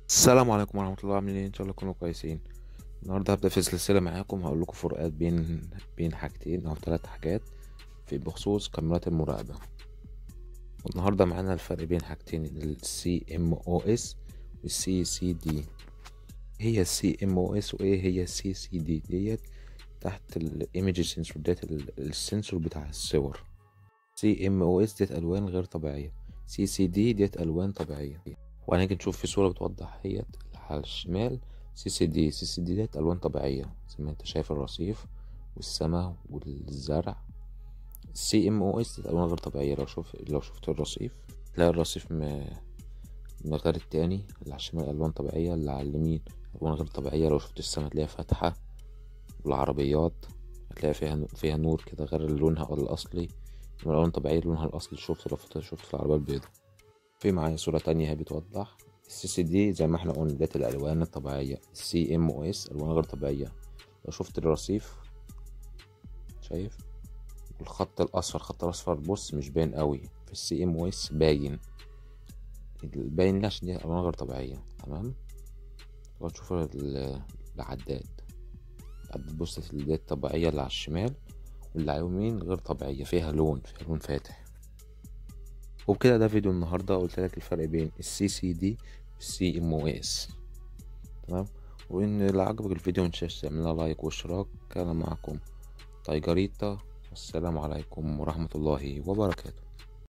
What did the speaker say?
السلام عليكم ورحمة الله عاملين ايه ان شاء الله تكونوا كويسين النهاردة هبدأ في سلسلة معاكم هقول لكم فروقات بين بين حاجتين او ثلاث حاجات في بخصوص كاميرات المراقبة والنهاردة معانا الفرق بين حاجتين ال CMOS وال CCD هي ال CMOS وايه هي ال CCD ديت تحت ال Image Sensor ديت ال- السنسور بتاع الصور CMOS ديت ألوان غير طبيعية CCD ديت ألوان طبيعية وهنيجي نشوف في صورة بتوضح هي على الشمال سي سي دي سي سي دي ديت ألوان طبيعية زي ما انت شايف الرصيف والسماء والزرع السي ام او اس ألوان غير طبيعية لو شوف لو شفت الرصيف تلاقي الرصيف م... من غير التاني اللي على الشمال ألوان طبيعية اللي على اليمين ألوان غير طبيعية لو شفت السما تلاقيها فاتحة والعربيات هتلاقي فيها فيها نور كده غير لونها الأصلي من الألوان الطبيعية لونها الأصلي شفت لو شفت في العربية البيضاء في معايا صورة تانية هي بتوضح السي سي دي زي ما احنا قلنا ديت الألوان الطبيعية السي ام او اس ألوان غير طبيعية لو شفت الرصيف شايف والخط الأصفر الخط الأصفر بص مش باين قوي في السي ام او اس باين باين ليه عشان دي ألوان غير طبيعية تمام وتشوف ال- العداد العداد بص ديت الطبيعية اللي على الشمال واللي على اليمين غير طبيعية فيها لون فيها لون فاتح وبكده ده فيديو النهارده قلت لك الفرق بين السي سي دي والسي ام او اس تمام وان لو عجبك الفيديو متنساش تعمل لايك واشتراك كان معكم تايجريتا والسلام عليكم ورحمة الله وبركاته